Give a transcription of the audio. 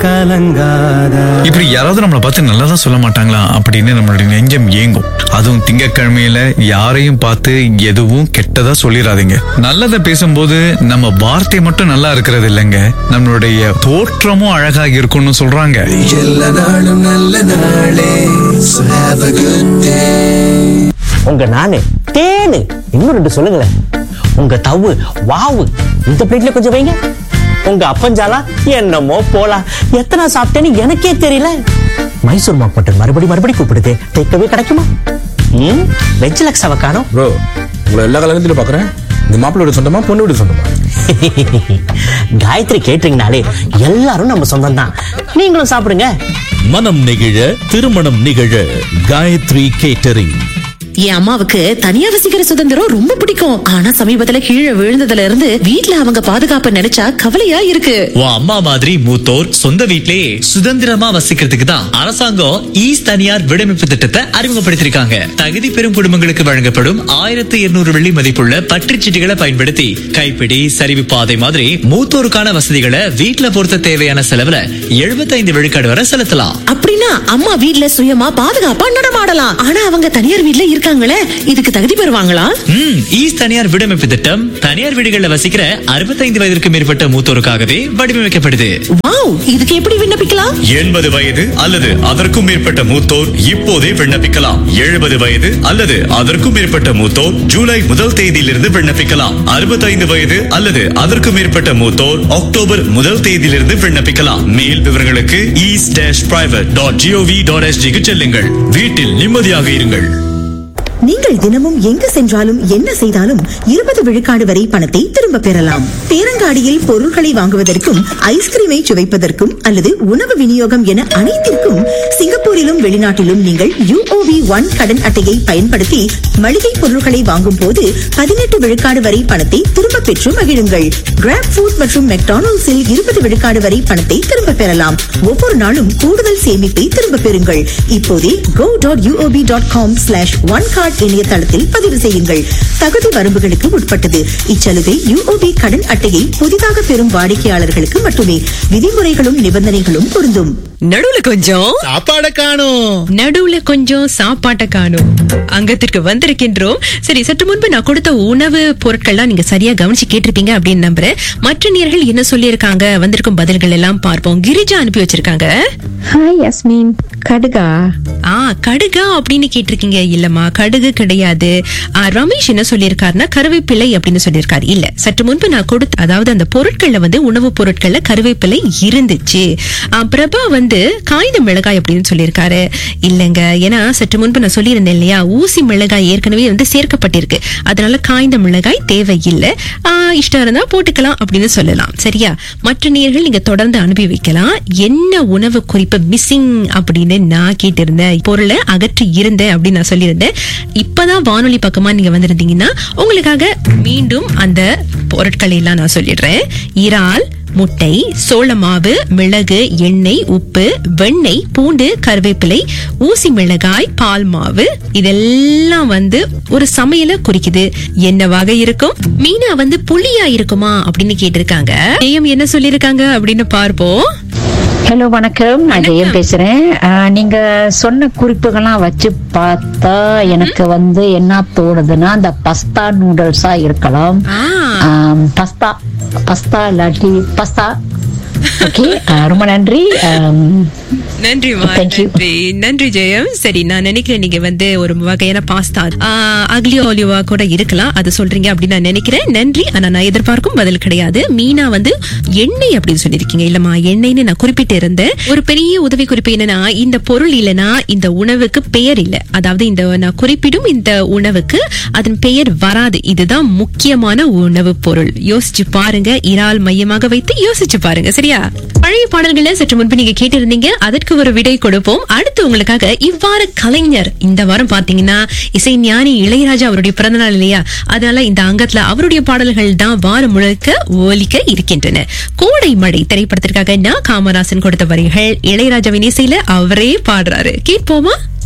கலங்காத இப்படி யாராவது நம்மளை பார்த்து நல்லதா சொல்ல மாட்டாங்களா அப்படின்னு நம்மளுடைய நெஞ்சம் ஏங்கும் அதுவும் திங்கட்கிழமையில யாரையும் பார்த்து எதுவும் கெட்டதா சொல்லிடாதீங்க நல்லதை பேசும்போது நம்ம வார்த்தை மட்டும் நல்லா இருக்கிறது இல்லைங்க நம்மளுடைய தோற்றமும் அழகாக இருக்கும்னு சொல்றாங்க எல்லா நாளும் நல்ல நாளே So have a good day உங்க நானு தேனு இன்னும் ரெண்டு சொல்லுங்களேன் உங்க தவு வாவு இந்த பிளேட்ல கொஞ்சம் வைங்க உங்க அப்பஞ்சாலா என்னமோ போலாம் எத்தனை சாப்பிட்டேன்னு எனக்கே தெரியல மைசூர் மாக் மட்டன் மறுபடி மறுபடி கூப்பிடுது டேக்கவே கிடைக்குமா ம் வெஜ் லக்ஸாவை காணோம் ப்ரோ உங்களை எல்லா கல்யாணத்திலும் பார்க்குறேன் இந்த மாப்பிள்ளை வீடு சொந்தமா பொண்ணு வீடு சொந்தமா காயத்ரி கேட்டீங்கனாலே எல்லாரும் நம்ம சொந்தம் தான் நீங்களும் சாப்பிடுங்க மனம் நெகிழ திருமணம் நிகழ காயத்ரி கேட்டரிங் என் அம்மாவுக்கு தனியா வசிக்கிற சுதந்திரம் ரொம்ப பிடிக்கும் ஆனா சமீபத்துல கீழே விழுந்ததுல இருந்து வீட்ல அவங்க பாதுகாப்ப நினைச்சா கவலையா இருக்கு உன் அம்மா மாதிரி மூத்தோர் சொந்த வீட்லயே சுதந்திரமா வசிக்கிறதுக்கு தான் அரசாங்கம் ஈஸ் தனியார் விடுவிப்பு திட்டத்தை அறிமுகப்படுத்திருக்காங்க தகுதி பெறும் குடும்பங்களுக்கு வழங்கப்படும் ஆயிரத்து இருநூறு வெள்ளி மதிப்புள்ள பற்றுச்சீட்டுகளை பயன்படுத்தி கைப்பிடி சரிவு பாதை மாதிரி மூத்தோருக்கான வசதிகளை வீட்ல பொறுத்த தேவையான செலவுல 75 விழுக்காடு வரை செலுத்தலாம் அப்படின்னா அம்மா வீட்ல சுயமா பாதுகாப்பா நடமாடலாம் ஆனா அவங்க தனியார் வீட்ல இருக்காங்களே இதுக்கு தகுதி பெறுவாங்களா ம் ஈஸ் தனியார் விடுவிப்பு திட்டம் தனியார் வீடுகள்ல வசிக்கிற 65 வயதிற்கு மேற்பட்ட மூத்தோருக்காகவே வடிவமைக்கப்படுது வாவ் இதுக்கு எப்படி விண்ணப்பிக்கலாம் எண்பது வயது அல்லது அதற்கும் மேற்பட்ட மூத்தோர் இப்போதே விண்ணப்பிக்கலாம் எழுபது வயது அல்லது அதற்கும் மேற்பட்ட மூத்தோர் ஜூலை முதல் தேதியிலிருந்து விண்ணப்பிக்கலாம் அறுபத்தைந்து வயது அல்லது அதற்கும் மேற்பட்ட மூத்தோர் அக்டோபர் முதல் தேதியிலிருந்து விண்ணப்பிக்கலாம் மேல் விவரங்களுக்கு ease dash private dot GOV dot எஸ்டிக்கு செல்லுங்கள் வீட்டில் நிம்மதியாக இருங்கள் நீங்கள் தினமும் எங்கு சென்றாலும் என்ன செய்தாலும் இருபது விழுக்காடு வரை பணத்தை திரும்ப பெறலாம் பேரங்காடியில் பொருட்களை வாங்குவதற்கும் ஐஸ்கிரீமை சுவைப்பதற்கும் அல்லது உணவு விநியோகம் என அனைத்திற்கும் சிங்கப்பூரிலும் வெளிநாட்டிலும் நீங்கள் யூஓவி ஒன் கடன் அட்டையை பயன்படுத்தி மளிகை பொருட்களை வாங்கும் போது பதினெட்டு விழுக்காடு வரை பணத்தை திரும்ப பெற்று மகிழுங்கள் கிராப் ஃபுட் மற்றும் மெக்டானல்ட்ஸில் இருபது விழுக்காடு வரை பணத்தை திரும்ப பெறலாம் ஒவ்வொரு நாளும் கூடுதல் சேமிப்பை திரும்ப பெறுங்கள் இப்போதே go dot UOB dot com slash one card இணையதளத்தில் பதிவு செய்யுங்கள் தகுதி வரம்புகளுக்கு உட்பட்டது இச்சலுகை யூஓபி கடன் அட்டையை புதிதாக பெறும் வாடிக்கையாளர்களுக்கு மட்டுமே விதிமுறைகளும் நிபந்தனைகளும் பொருந்தும் நடுவுல கொஞ்சம் சாப்பாட காணும் நடுவுல கொஞ்சம் சாப்பாட்டை காணும் அங்கத்திற்கு வந்திருக்கின்றோம் சரி சற்று முன்பு நான் கொடுத்த உணவு பொருட்கள்லாம் நீங்க சரியா கவனிச்சு கேட்டிருப்பீங்க அப்படின்னு நம்புறேன் மற்ற நேர்கள் என்ன சொல்லியிருக்காங்க வந்திருக்கும் பதில்கள் எல்லாம் பார்ப்போம் கிரிஜா அனுப்பி வச்சிருக்காங்க ஹாய் யஸ்மின் கடுகா ஆ கடுகா அப்படின்னு கேட்டிருக்கீங்க இல்லம்மா கடுகு கிடையாது ஆ, ரமேஷ் என்ன சொல்லியிருக்காருன்னா கருவேப்பிலை அப்படின்னு சொல்லியிருக்காரு இல்ல சற்று முன்பு நான் கொடுத்த அதாவது அந்த பொருட்கள்ல வந்து உணவுப் பொருட்கள்ல கருவேப்பிலை இருந்துச்சு ஆ, பிரபா வந்து காய்ந்த மிளகாய் அப்படின்னு சொல்லியிருக்காரு இல்லைங்க ஏன்னா சற்று முன்பு நான் சொல்லியிருந்தேன் இல்லையா ஊசி மிளகாய் ஏற்கனவே வந்து சேர்க்கப்பட்டிருக்கு அதனால காய்ந்த மிளகாய் தேவையில்லை ஆ, இஷ்டம் இருந்தா போட்டுக்கலாம் அப்படின்னு சொல்லலாம் சரியா மற்ற நேர்கள் நீங்க தொடர்ந்து அனுப்பி வைக்கலாம் என்ன உணவு குறிப்பு மிஸ்ஸிங் அப்படின்னு நான் கேட்டிருந்தேன் பொருளை அகற்றி இருந்தேன் அப்படின்னு நான் சொல்லியிருந்தேன் இப்பதான் வானொலி பக்கமா நீங்க வந்திருந்தீங்கன்னா உங்களுக்காக மீண்டும் அந்த பொருட்களை எல்லாம் நான் சொல்லிடுறேன் இறால் முட்டை சோள மாவு மிளகு எண்ணெய் உப்பு வெண்ணெய் பூண்டு கருவேப்பிலை ஊசி மிளகாய் பால் மாவு இதெல்லாம் வந்து ஒரு சமையலை குறிக்குது என்னவாக இருக்கும் மீனா வந்து புளியா இருக்குமா அப்படின்னு கேட்டிருக்காங்க ஜெயம் என்ன சொல்லியிருக்காங்க அப்படின்னு பார்ப்போம் ஹலோ வணக்கம் நான் ஜெயம் பேசுறேன் ஆஹ், நீங்க சொன்ன குறிப்புகள்லாம் வச்சு பார்த்தா எனக்கு வந்து என்ன தோணுதுன்னா இந்த பஸ்தா நூடுல்ஸா இருக்கலாம் ஆ. ஆம், பஸ்தா பஸ்தா இல்லாட்டி பஸ்தா ஓகே ரொம்ப நன்றி ஆம், நன்றி Thank you. நன்றி நன்றி ஜெயம் சரி நான் நினைக்கிறேன் நீங்க வந்து ஒரு வகையான பாஸ்தா அக்லியோ ஒலிவா கூட இருக்கலாம் அது சொல்றீங்க அப்படின்னு நான் நினைக்கிறேன் நன்றி ஆனா நான் எதிர்பார்க்கும் பதில் கிடையாது மீனா வந்து எண்ணெய் அப்படின்னு சொல்லியிருக்கீங்க இல்லம்மா எண்ணெய்னு நான் குறிப்பிட்டு இருந்தேன் ஒரு பெரிய உதவி குறிப்பு என்னன்னா இந்த பொருள் இல்லைன்னா இந்த உணவுக்கு பெயர் இல்ல அதாவது இந்த நான் குறிப்பிடும் இந்த உணவுக்கு அதன் பெயர் வராது இதுதான் முக்கியமான உணவு பொருள் யோசிச்சு பாருங்க இறால் மையமாக வைத்து யோசிச்சு பாருங்க சரியா பழைய பாடல்களை சற்று முன்பு நீங்க கேட்டிருந்தீங்க அதற்கு ஒரு விடை கொடுப்போம் அடுத்து உங்களுக்காக இவ்வாறு கலைஞர் இந்த வாரம் பாத்தீங்கன்னா இசை ஞானி இளையராஜா அவருடைய பிறந்தநாள் இல்லையா அதனால இந்த அங்கத்துல அவருடைய பாடல்கள் தான் வாரம் முழுக்க ஒலிக்க இருக்கின்றன கோடை மழை திரைப்படத்திற்காக நான் காமராசன் கொடுத்த வரிகள் இளையராஜாவின் இசையில அவரே பாடுறாரு கேட்போமா